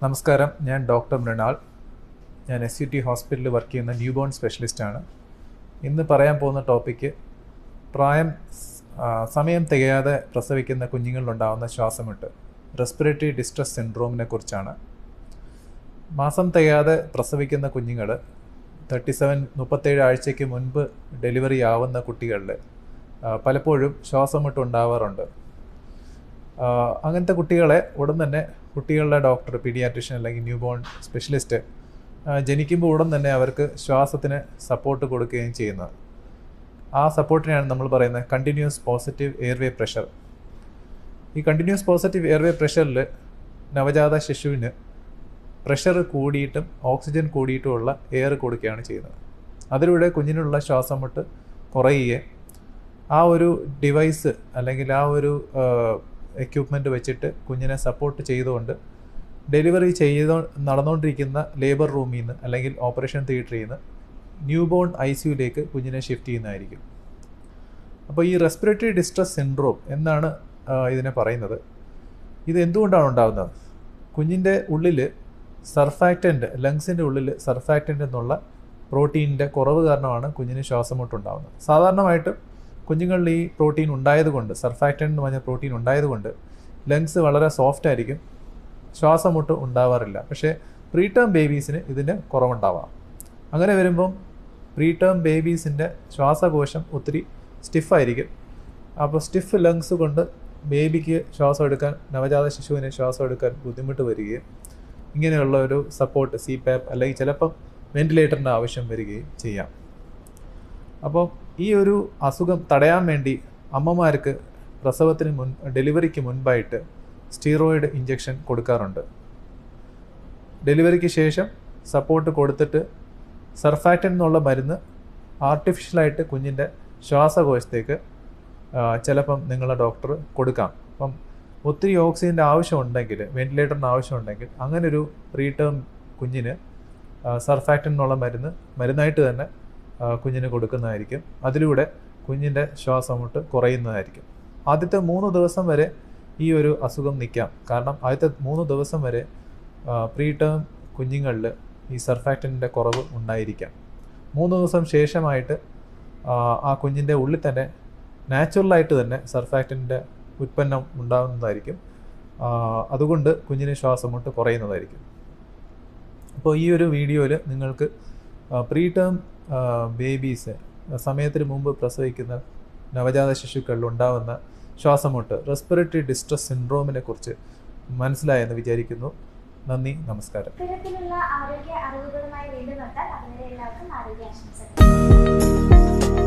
നമസ്കാരം ഞാൻ ഡോക്ടർ മൃണാൾ ഞാൻ എസ് യു ടി ഹോസ്പിറ്റലിൽ വർക്ക് ചെയ്യുന്ന ന്യൂ ബോൺ സ്പെഷ്യലിസ്റ്റാണ് ഇന്ന് പറയാൻ പോകുന്ന ടോപ്പിക്ക് പ്രായം ആ, സമയം തികയാതെ പ്രസവിക്കുന്ന കുഞ്ഞുങ്ങളിലുണ്ടാകുന്ന ശ്വാസമുട്ട് റെസ്പിറേറ്ററി ഡിസ്ട്രസ് സിൻഡ്രോമിനെ കുറിച്ചാണ് മാസം തികയാതെ പ്രസവിക്കുന്ന കുഞ്ഞുങ്ങൾ തേർട്ടി സെവൻ മുപ്പത്തേഴ് ആഴ്ചയ്ക്ക് മുൻപ് ഡെലിവറി ആവുന്ന കുട്ടികളിൽ ആ, പലപ്പോഴും ശ്വാസമുട്ട് ഉണ്ടാവാറുണ്ട് ആ, അങ്ങനത്തെ കുട്ടികളെ ഉടൻ തന്നെ കുട്ടികളുടെ ഡോക്ടർ പീഡിയാട്രിഷ്യൻ അല്ലെങ്കിൽ ന്യൂ ബോൺ സ്പെഷ്യലിസ്റ്റ് ആ, ജനിക്കുമ്പോൾ ഉടൻ തന്നെ അവർക്ക് ശ്വാസത്തിന് സപ്പോർട്ട് കൊടുക്കുകയും ചെയ്യുന്നത് ആ സപ്പോർട്ടിനെയാണ് നമ്മൾ പറയുന്നത് കണ്ടിന്യൂസ് പോസിറ്റീവ് എയർവേ പ്രഷർ ഈ കണ്ടിന്യൂസ് പോസിറ്റീവ് എയർവേ പ്രഷറിൽ നവജാത ശിശുവിന് പ്രഷർ കൂടിയിട്ടും ഓക്സിജൻ കൂടിയിട്ടുമുള്ള എയർ കൊടുക്കുകയാണ് ചെയ്യുന്നത് അതിലൂടെ കുഞ്ഞിനുള്ള ശ്വാസം മുട്ട് കുറയുകയും ആ ഒരു ഡിവൈസ് അല്ലെങ്കിൽ ആ ഒരു എക്യുപ്മെൻ്റ് വെച്ചിട്ട് കുഞ്ഞിനെ സപ്പോർട്ട് ചെയ്തുകൊണ്ട് ഡെലിവറി ചെയ്തോ നടന്നുകൊണ്ടിരിക്കുന്ന ലേബർ റൂമിൽ നിന്ന് അല്ലെങ്കിൽ ഓപ്പറേഷൻ തിയേറ്ററിൽ നിന്ന് ന്യൂ ബോൺ ഐ സിയുലേക്ക് കുഞ്ഞിനെ ഷിഫ്റ്റ് ചെയ്യുന്നതായിരിക്കും അപ്പോൾ ഈ റെസ്പിറേറ്ററി ഡിസ്ട്രസ് സിൻഡ്രോം എന്നാണ് ആ, ഇതിനെ പറയുന്നത് ഇത് എന്തുകൊണ്ടാണ് ഉണ്ടാകുന്നത് കുഞ്ഞിൻ്റെ ഉള്ളിൽ സർഫാക്റ്റൻ്റ് ലങ്സിൻ്റെ ഉള്ളിൽ സർഫാക്റ്റൻ്റ് എന്നുള്ള പ്രോട്ടീനിൻ്റെ കുറവ് കാരണമാണ് കുഞ്ഞിന് ശ്വാസമുട്ടുണ്ടാകുന്നത് സാധാരണമായിട്ട് കുഞ്ഞുങ്ങളിൽ ഈ പ്രോട്ടീൻ ഉണ്ടായതുകൊണ്ട് സർഫാക്റ്റൻ്റ് എന്ന് പറഞ്ഞ പ്രോട്ടീൻ ഉണ്ടായതുകൊണ്ട് ലങ്സ് വളരെ സോഫ്റ്റ് ആയിരിക്കും ശ്വാസമുട്ട് ഉണ്ടാവാറില്ല പക്ഷേ പ്രീ ടേം ബേബീസിന് ഇതിന് കുറവുണ്ടാവാം അങ്ങനെ വരുമ്പം പ്രീ ടേം ബേബീസിൻ്റെ ശ്വാസകോശം ഒത്തിരി സ്റ്റിഫായിരിക്കും അപ്പോൾ സ്റ്റിഫ് ലങ്സ് കൊണ്ട് ബേബിക്ക് ശ്വാസം എടുക്കാൻ നവജാത ശിശുവിന് ശ്വാസം എടുക്കാൻ ബുദ്ധിമുട്ട് വരികയും ഇങ്ങനെയുള്ള ഒരു സപ്പോർട്ട് സി പാപ്പ് അല്ലെങ്കിൽ ചിലപ്പം വെന്റിലേറ്ററിൻ്റെ ആവശ്യം വരികയും ചെയ്യാം അപ്പോൾ ഈ ഒരു അസുഖം തടയാൻ വേണ്ടി അമ്മമാർക്ക് പ്രസവത്തിന് മുൻ ഡെലിവറിക്ക് മുൻപായിട്ട് സ്റ്റീറോയിഡ് ഇഞ്ചക്ഷൻ കൊടുക്കാറുണ്ട് ഡെലിവറിക്ക് ശേഷം സപ്പോർട്ട് കൊടുത്തിട്ട് സർഫാക്റ്റൻ എന്നുള്ള മരുന്ന് ആർട്ടിഫിഷ്യലായിട്ട് കുഞ്ഞിൻ്റെ ശ്വാസകോശത്തേക്ക് ആ, ചിലപ്പം നിങ്ങളെ ഡോക്ടർ കൊടുക്കാം അപ്പം ഒത്തിരി ഓക്സിജൻ്റെ ആവശ്യമുണ്ടെങ്കിൽ വെന്റിലേറ്ററിന് ആവശ്യമുണ്ടെങ്കിൽ അങ്ങനെ ഒരു പ്രീ ടേം കുഞ്ഞിന് സർഫാക്റ്റൻ എന്നുള്ള മരുന്ന് മരുന്നായിട്ട് തന്നെ ആ, കുഞ്ഞിന് കൊടുക്കുന്നതായിരിക്കും അതിലൂടെ കുഞ്ഞിൻ്റെ ശ്വാസമുട്ട് കുറയുന്നതായിരിക്കും ആദ്യത്തെ മൂന്ന് ദിവസം വരെ ഈ ഒരു അസുഖം നിൽക്കാം കാരണം ആദ്യത്തെ മൂന്ന് ദിവസം വരെ പ്രീ ടേം കുഞ്ഞുങ്ങളിൽ ഈ സർഫാക്റ്റൻ്റെ കുറവ് ഉണ്ടായിരിക്കാം മൂന്ന് ദിവസം ശേഷമായിട്ട് ആ, ആ കുഞ്ഞിൻ്റെ ഉള്ളിൽ തന്നെ നാച്ചുറലായിട്ട് തന്നെ സർഫാക്റ്റൻ്റെ ഉൽപ്പന്നം ഉണ്ടാകുന്നതായിരിക്കും ആ, അതുകൊണ്ട് കുഞ്ഞിന് ശ്വാസമുട്ട് കുറയുന്നതായിരിക്കും അപ്പോൾ ഈ ഒരു വീഡിയോയിൽ നിങ്ങൾക്ക് പ്രീ ടേം ബേബീസ് സമയത്തിന് മുമ്പ് പ്രസവിക്കുന്ന നവജാത ശിശുക്കളിൽ ഉണ്ടാകുന്ന ശ്വാസമുട്ട് റെസ്പിറേറ്ററി ഡിസ്ട്രസ് സിൻഡ്രോമിനെ കുറിച്ച് മനസ്സിലായെന്ന് വിചാരിക്കുന്നു നന്ദി നമസ്കാരം ഇത്തരത്തിലുള്ള ആരോഗ്യ അറിവുകളുമായി വീണ്ടും എത്താൻ അതുവരെ എല്ലാവർക്കും ആരോഗ്യ ആശംസകൾ